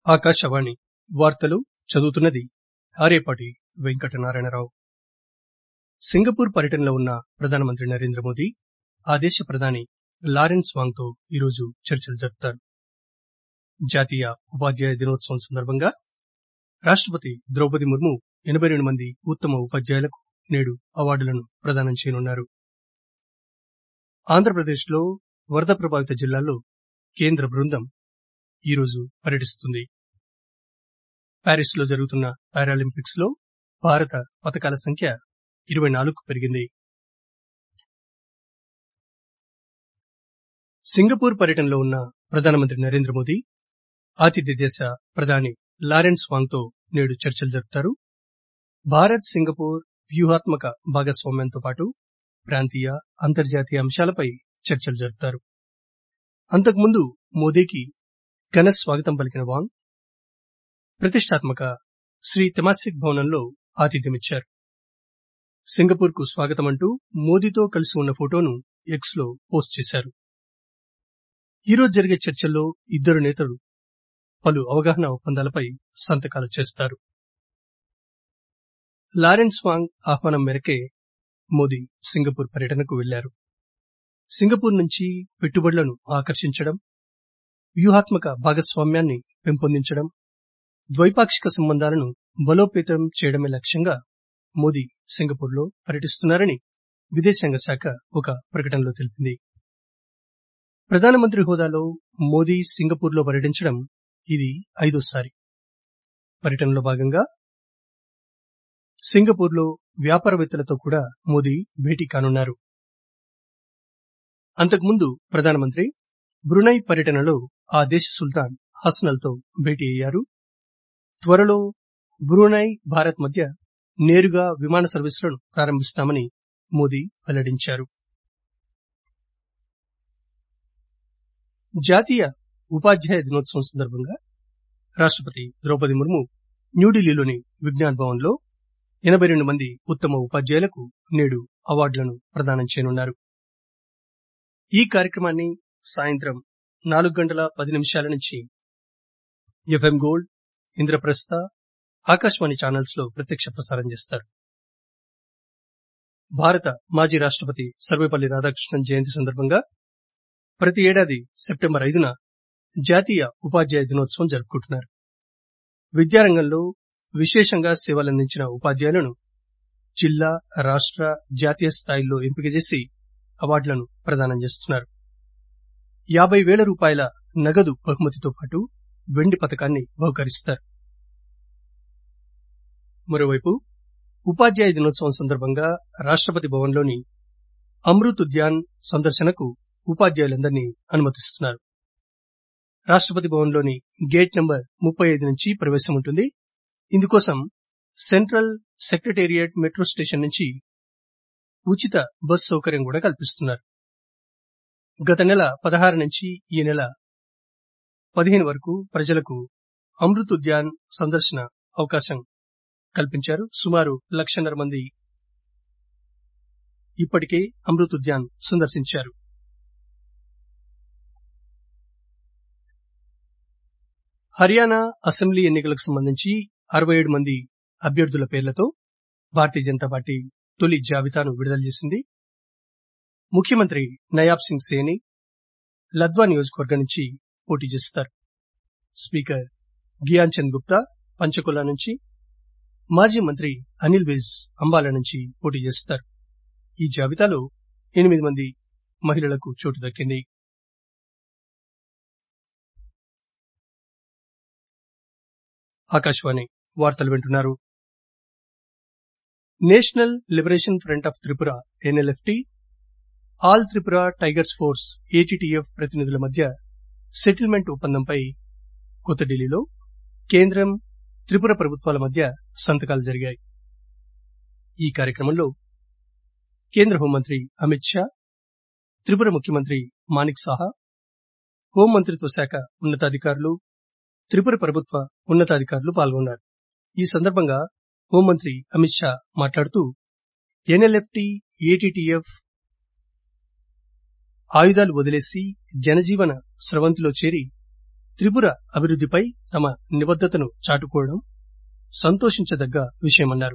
ఆకాశవాణి వార్తలు చదువుతున్నది ఆరేపాటి వెంకటనారాయణరావు సింగపూర్ పర్యటనలో ఉన్న ప్రధానమంత్రి నరేంద్రమోదీ ఆ దేశ ప్రధాని లారెన్స్ వాంగ్ తో ఈరోజు చర్చలు జరుపుతారు జాతీయ ఉపాధ్యాయ దినోత్సవం సందర్భంగా రాష్టపతి ద్రౌపది ముర్ము ఎనబై రెండు మంది ఉత్తమ ఉపాధ్యాయులకు నేడు అవార్డులను ప్రదానం చేయనున్నారు ఆంధ్రప్రదేశ్ లో వరద ప్రభావిత జిల్లాల్లో కేంద్ర బృందం ఈరోజు పర్యటిస్తుంది ప్యారిస్ లో జరుగుతున్న పారాలింపిక్స్ లో భారత పతకాల సంఖ్య ఇరవై నాలుగుకు పెరిగింది సింగపూర్ పర్యటనలో ఉన్న ప్రధానమంత్రి నరేంద్రమోదీ ఆతిథ్య దేశ ప్రధాని లారెన్స్ వాంగ్ తో నేడు చర్చలు జరుపుతారు భారత్ సింగపూర్ వ్యూహాత్మక భాగస్వామ్యంతో పాటు ప్రాంతీయ అంతర్జాతీయ అంశాలపై చర్చలు జరుపుతారు అంతకుముందు మోదీకి ఘన స్వాగతం పలికిన వాంగ్ ప్రతిష్టాత్మక శ్రీ తెమాసిక్ భవనంలో ఆతిథ్యమిచ్చారు సింగపూర్ కు స్వాగతమంటూ మోదీతో కలిసి ఉన్న ఫోటోను ఎక్స్ లో పోస్ట్ చేశారు ఈరోజు జరిగే చర్చల్లో ఇద్దరు నేతలు పలు అవగాహన ఒప్పందాలపై సంతకాలు చేస్తారు లారెన్స్ వాంగ్ ఆహ్వానం మేరకే మోదీ సింగపూర్ పర్యటనకు వెళ్లారు సింగపూర్ నుంచి పెట్టుబడులను ఆకర్షించడం వ్యూహాత్మక భాగస్వామ్యాన్ని పెంపొందించడం ద్వైపాక్షిక సంబంధాలను బలోపేతం చేయడమే లక్ష్యంగా మోదీ సింగపూర్ లో పర్యటిస్తున్నారని విదేశాంగ శాఖ ఒక ప్రకటనలో తెలిపింది ప్రధానమంత్రి హోదాలో మోదీ సింగపూర్ లో పర్యటించడం ఇది ఐదోసారి పర్యటనలో భాగంగా సింగపూర్ లో వ్యాపారవేత్తలతో కూడా మోదీ భేటీ కానున్నారు అంతకుముందు ప్రధానమంత్రి బ్రునై పర్యటనలో ఆ దేశ సుల్తాన్ హసనల్ తో భేటీ అయ్యారు త్వరలో బ్రూనై భారత్ మధ్య నేరుగా విమాన సర్వీసులను ప్రారంభిస్తామని మోదీ వెల్లడించారు జాతీయ ఉపాధ్యాయ దినోత్సవం సందర్భంగా రాష్టపతి ద్రౌపది ముర్ము న్యూఢిల్లీలోని విజ్ఞాన్ భవన్ లో ఎనబై రెండు మంది ఉత్తమ ఉపాధ్యాయులకు నేడు అవార్డులను ప్రదానం చేయనున్నారు ఈ కార్యక్రమాన్ని సాయంత్రం నాలుగు గంటల పది నిమిషాల నుంచి FM gold Indraprastha Akashvani channels లో ప్రత్యక్ష ప్రసారం చేస్తారు భారత మాజీ రాష్టపతి సర్వేపల్లి రాధాకృష్ణన్ జయంతి సందర్భంగా ప్రతి ఏడాది సెప్టెంబర్ ఐదున జాతీయ ఉపాధ్యాయ దినోత్సవం జరుపుకుంటున్నారు విద్యారంగంలో విశేషంగా సేవలందించిన ఉపాధ్యాయులను జిల్లా రాష్ట జాతీయ స్థాయిల్లో ఎంపిక చేసి అవార్డులను ప్రదానం చేస్తున్నారు యాబై వేల రూపాయల నగదు బహుమతితో పాటు వెండి పథకాన్ని బహుకరిస్తారు మరోవైపు ఉపాధ్యాయ దినోత్సవం సందర్భంగా రాష్టపతి భవన్లోని అమృత్ ఉద్యాన్ సందర్శనకు ఉపాధ్యాయులందరినీ అనుమతిస్తున్నారు రాష్టపతి భవన్లోని గేట్ నంబర్ ముప్పై ఐదు నుంచి ప్రవేశం ఉంటుంది ఇందుకోసం సెంట్రల్ సెక్రటేరియట్ మెట్రో స్టేషన్ నుంచి ఉచిత బస్ సౌకర్యం కూడా కల్పిస్తున్నారు గత నెల పదహారు నుంచి ఈ నెల పదిహేను వరకు ప్రజలకు అమృత్ ఉద్యాన్ సందర్శన అవకాశం కల్పించారు సుమారు లక్షన్నర మంది ఇప్పటికే అమృత్ ఉద్యాన్ సందర్శించారు హర్యానా అసెంబ్లీ ఎన్నికలకు సంబంధించి అరవై ఏడు మంది అభ్యర్థుల పేర్లతో భారతీయ జనతా పార్టీ తొలి జాబితాను విడుదల చేసింది ముఖ్యమంత్రి నయాబ్ సింగ్ సేని లద్వా నియోజకవర్గం నుంచి పోటీ చేస్తారు స్పీకర్ గియాన్ చంద్ గుప్తా పంచకుల నుంచి మాజీ మంత్రి అనిల్ విజ్ అంబాలా నుంచి పోటీ చేస్తారు ఈ జాబితాలో ఎనిమిది మంది మహిళలకు చోటు దక్కింది ఆకాశవాణి వార్తలు వింటున్నారు national liberation front of Tripura NLFT all Tripura tigers force ATTF ప్రతినిధుల మధ్య సెటిల్మెంట్ ఒప్పందంపై కొత్త ఢిల్లీలో కేంద్రం త్రిపుర ప్రభుత్వాల మధ్య సంతకాలు జరిగాయి ఈ కార్యక్రమంలో కేంద్ర హోంమంత్రి అమిత్ షా త్రిపుర ముఖ్యమంత్రి మాణిక్ సాహా హోంమంత్రిత్వ శాఖ ఉన్నతాధికారులు త్రిపుర ప్రభుత్వ ఉన్నతాధికారులు పాల్గొన్నారు ఈ సందర్భంగా హోంమంత్రి అమిత్ షా మాట్లాడుతూ ఎన్ఎల్ఎఫ్టి ఏటీటీఎఫ్ ఆయుధాలు వదిలేసి జనజీవన స్రవంతిలో చేరి త్రిపుర అభివృద్దిపై తమ నిబద్దతను చాటుకోవడం సంతోషించదగ్గ విషయమన్నారు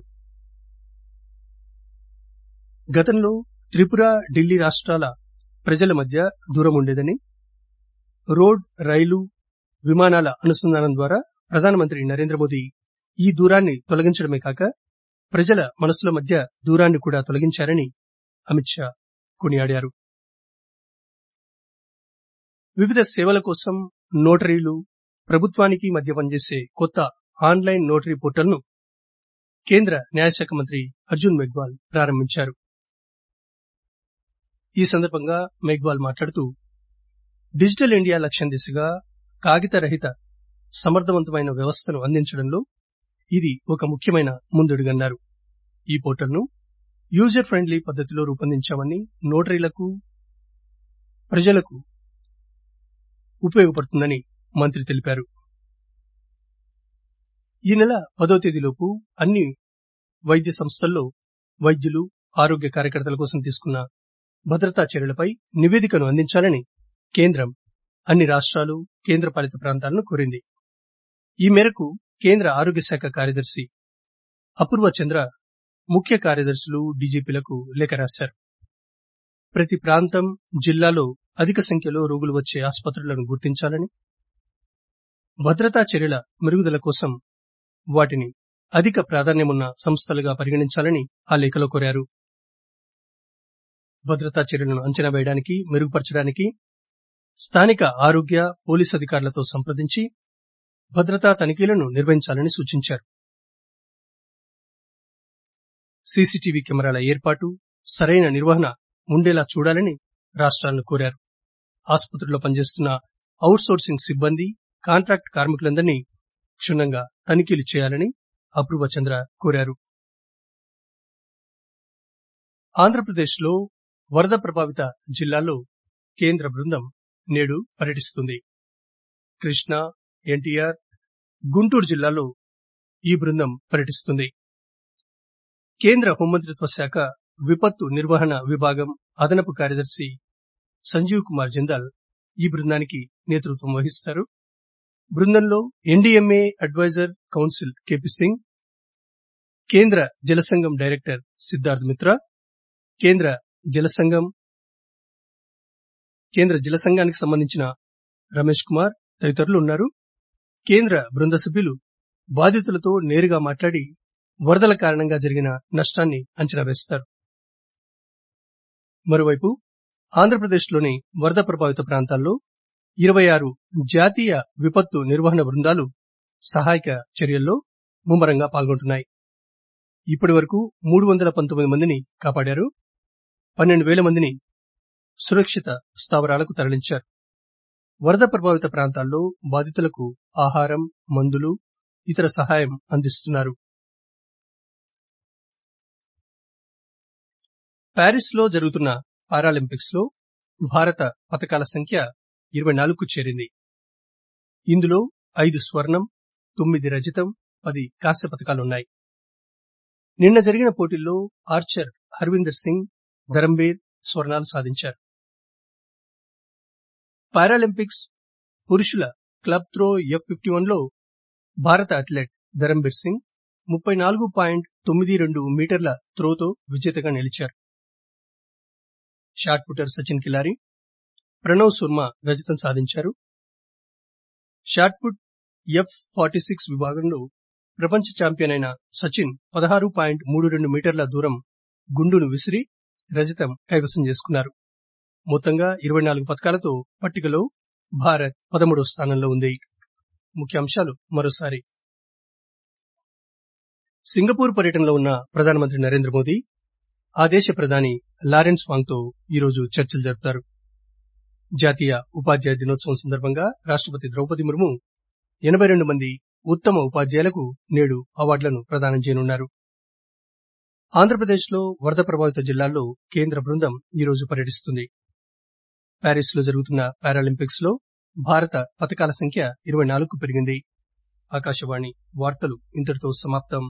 గతంలో త్రిపుర ఢిల్లీ రాష్టాల ప్రజల మధ్య దూరం ఉండేదని రోడ్ రైలు విమానాల అనుసంధానం ద్వారా ప్రధానమంత్రి నరేంద్రమోదీ ఈ దూరాన్ని తొలగించడమే కాక ప్రజల మనసుల మధ్య దూరాన్ని కూడా తొలగించారని అమిత్ షా కొనియాడారు వివిధ సేవల కోసం నోటరీలు ప్రభుత్వానికి మధ్య పనిచేసే కొత్త ఆన్లైన్ నోటరీ పోర్టల్ ను కేంద్ర న్యాయశాఖ మంత్రి అర్జున్ మెగ్వాల్ ప్రారంభించారు ఈ సందర్భంగా మెగ్వాల్ మాట్లాడుతూ డిజిటల్ ఇండియా లక్ష్యం దిశగా కాగిత రహిత సమర్థవంతమైన వ్యవస్థను అందించడంలో ఇది ఒక ముఖ్యమైన ముందడుగన్నారు ఈ పోర్టల్ ను యూజర్ ఫ్రెండ్లీ పద్దతిలో రూపొందించామని నోటరీలకు ప్రజలకు ఉపయోగపడుతుందని మంత్రి తెలిపారు ఈ నెల పదో తేదీలోపు అన్ని వైద్య సంస్థల్లో వైద్యులు ఆరోగ్య కార్యకర్తల కోసం తీసుకున్న భద్రతా చర్యలపై నివేదికను అందించాలని కేంద్రం అన్ని రాష్టాలు కేంద్రపాలిత ప్రాంతాలను కోరింది ఈ మేరకు కేంద్ర ఆరోగ్య శాఖ కార్యదర్శి అపూర్వ చంద్ర ముఖ్య కార్యదర్శులు డీజీపీలకు లేఖ రాశారు ప్రతి ప్రాంతం జిల్లాలో అధిక సంఖ్యలో రోగులు వచ్చే ఆసుపత్రులను గుర్తించాలని భద్రతా చర్యల మెరుగుదల కోసం వాటిని అధిక ప్రాధాన్యమున్న సంస్థలుగా పరిగణించాలని ఆ లేఖలో కోరారు భద్రతా చర్యలను అంచనా వేయడానికి మెరుగుపరచడానికి స్థానిక ఆరోగ్య పోలీస్ అధికారులతో సంప్రదించి భద్రతా తనిఖీలను నిర్వహించాలని సూచించారు సీసీటీవీ కెమెరాల ఏర్పాటు సరైన నిర్వహణ ఉండేలా చూడాలని రాష్ట్రాలను కోరారు ఆసుపత్రుల్లో పనిచేస్తున్న అవుట్ సోర్సింగ్ సిబ్బంది కాంట్రాక్ట్ కార్మికులందరినీ క్షుణ్ణంగా తనిఖీలు చేయాలని అపూర్వ చంద్ర కోరారు ఆంధ్రప్రదేశ్లో వరద ప్రభావిత జిల్లాల్లో కేంద్ర బృందం నేడు పర్యటిస్తుంది కృష్ణా ఎన్టీఆర్ గుంటూరు జిల్లాలో ఈ బృందం పర్యటిస్తుంది కేంద్ర హోంమంత్రిత్వ శాఖ విపత్తు నిర్వహణ విభాగం అదనపు కార్యదర్శి సంజీవ్ కుమార్ జిందాల్ ఈ బృందానికి నేతృత్వం వహిస్తారు బృందంలో NDMA advisor council KP Singh కేంద్ర జలసంఘం డైరెక్టర్ సిద్ధార్థ్ మిత్రా కేంద్ర జలసంఘం కేంద్ర జలసంఘానికి సంబంధించిన రమేష్ కుమార్ తదితరులు ఉన్నారు కేంద్ర బృంద సభ్యులు బాధితులతో నేరుగా మాట్లాడి వరదల కారణంగా జరిగిన నష్టాన్ని అంచనా వేస్తారు మరోవైపు ఆంధ్రప్రదేశ్లోని వరద ప్రభావిత ప్రాంతాల్లో ఇరవై ఆరు జాతీయ విపత్తు నిర్వహణ బృందాలు సహాయక చర్యల్లో ముమ్మరంగా పాల్గొంటున్నాయి ఇప్పటి వరకు మూడు వందల పంతొమ్మిది మందిని కాపాడారు పన్నెండు వేల మందిని సురక్షిత స్థావరాలకు తరలించారు వరద ప్రభావిత ప్రాంతాల్లో బాధితులకు ఆహారం మందులు ఇతర సహాయం అందిస్తున్నారు ప్యారిస్ లో జరుగుతున్న పారాలింపిక్స్ లో భారత పతకాల సంఖ్య ఇరవై నాలుగుకు చేరింది ఇందులో ఐదు స్వర్ణం తొమ్మిది రజతం పది కాంస్య పతకాలున్నాయి నిన్న జరిగిన పోటీల్లో ఆర్చర్ హర్విందర్ సింగ్ ధరంబీర్ స్వర్ణాలు సాధించారు పారాలింపిక్స్ పురుషుల club throw F fifty one లో భారత అథ్లెట్ ధరంబీర్ సింగ్ ముప్పై నాలుగు పాయింట్ తొమ్మిది రెండు మీటర్ల త్రోతో విజేతగా నిలిచారు షాట్ పుటర్ సచిన్ కిలారి ప్రణవ్ సుర్మ రజతం సాధించారు shot put F forty six విభాగంలో ప్రపంచ ఛాంపియన్ అయిన సచిన్ పదహారు పాయింట్ మూడు రెండు మీటర్ల దూరం గుండును విసిరి రజతం కైవసం చేసుకున్నారు మొత్తంగా ఇరవై నాలుగు పథకాలతో పట్టికలో భారత్ పదమూడో స్థానంలో ఉంది ముఖ్యాంశాలు మరోసారి సింగపూర్ పర్యటనలో ఉన్న ప్రధానమంత్రి నరేంద్ర మోదీ ఆ దేశ ప్రధాని లారెన్స్ వాంగ్తో ఈరోజు చర్చలు జరుపుతారు జాతీయ ఉపాధ్యాయ దినోత్సవం సందర్భంగా రాష్టపతి ద్రౌపది ముర్ము ఎనబై రెండు మంది ఉత్తమ ఉపాధ్యాయులకు నేడు అవార్డులను ప్రదానం చేయనున్నారు ఆంధ్రప్రదేశ్లో వరద ప్రభావిత జిల్లాల్లో కేంద్ర బృందం ఈరోజు పర్యటిస్తుంది ప్యారిస్ లో జరుగుతున్న పారాలింపిక్స్ లో భారత పతకాల సంఖ్య ఇరవై నాలుగుకు పెరిగింది ఆకాశవాణి వార్తలు ఇంతటితో సమాప్తం